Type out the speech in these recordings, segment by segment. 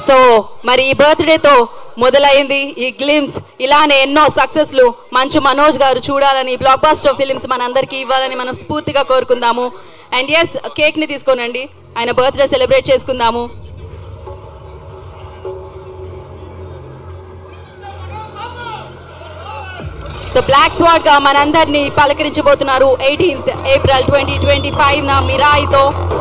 So మరి ఈ బర్త్డేతో మొదలైంది ఈ గ్లిమ్స్ ఇలానే ఎన్నో సక్సెస్లు మంచు మనోజ్ గారు చూడాలని బ్లాక్ బాస్టర్ ఫిలిమ్స్ మనందరికీ ఇవ్వాలని మనం స్ఫూర్తిగా కోరుకుందాము అండ్ ఎస్ కేక్ని తీసుకోనండి ఆయన బర్త్డే సెలబ్రేట్ చేసుకుందాము సో బ్లాక్ స్వాట్ గా మనందరినీ పలకరించబోతున్నారు eighteenth April twenty twenty five నా మిరాయితో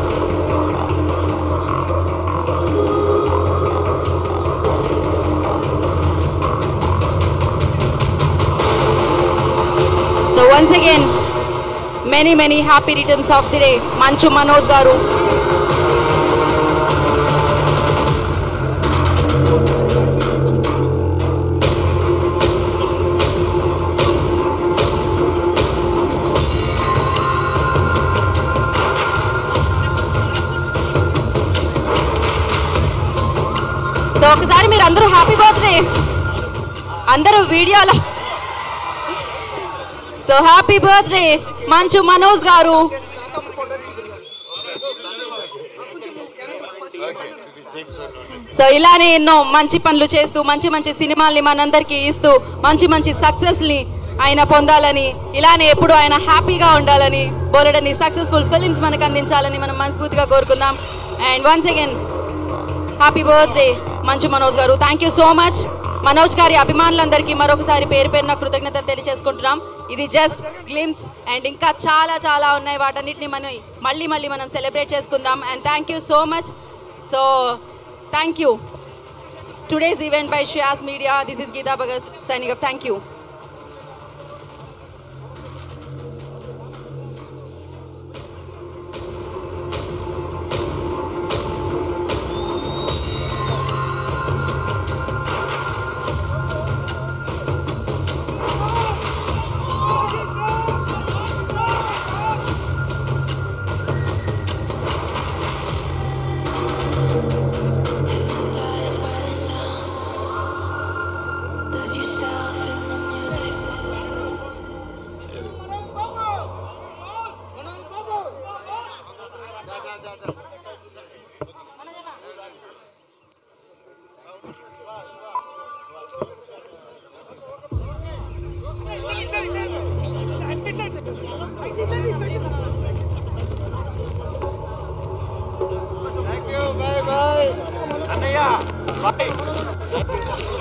so once again many many happy returns of the day Manchu Manoj గారు సో ఒకసారి మీరు అందరూ హ్యాపీ బర్త్డే అందరూ వీడియోలో so happy birthday Manchu Manoj గారు సో ఇలానే ఎన్నో మంచి పనులు చేస్తూ మంచి మంచి సినిమాల్ని మనందరికీ ఇస్తూ మంచి మంచి సక్సెస్ని ఆయన పొందాలని ఇలానే ఎప్పుడు ఆయన హ్యాపీగా ఉండాలని బోలెడని సక్సెస్ఫుల్ ఫిలిమ్స్ మనకు అందించాలని మనం మనస్ఫూర్తిగా కోరుకుందాం and once again happy birthday Manchu Manoj garu thank you so much Manoj గారి అభిమానులందరికీ మరొకసారి పేరు పేరున కృతజ్ఞతలు తెలియజేసుకుంటున్నాం ఇది జస్ట్ గ్లిమ్స్ అండ్ ఇంకా చాలా చాలా ఉన్నాయి వాటన్నిటిని మనం మళ్ళీ మళ్ళీ మనం సెలబ్రేట్ చేసుకుందాం and thank you so much so thank you today's event by Shiyas media this is Geetha Bhagat signing up thank you Hypnotized by the sound, lose yourself in the music. Thank you bye bye అన్నయ్య bye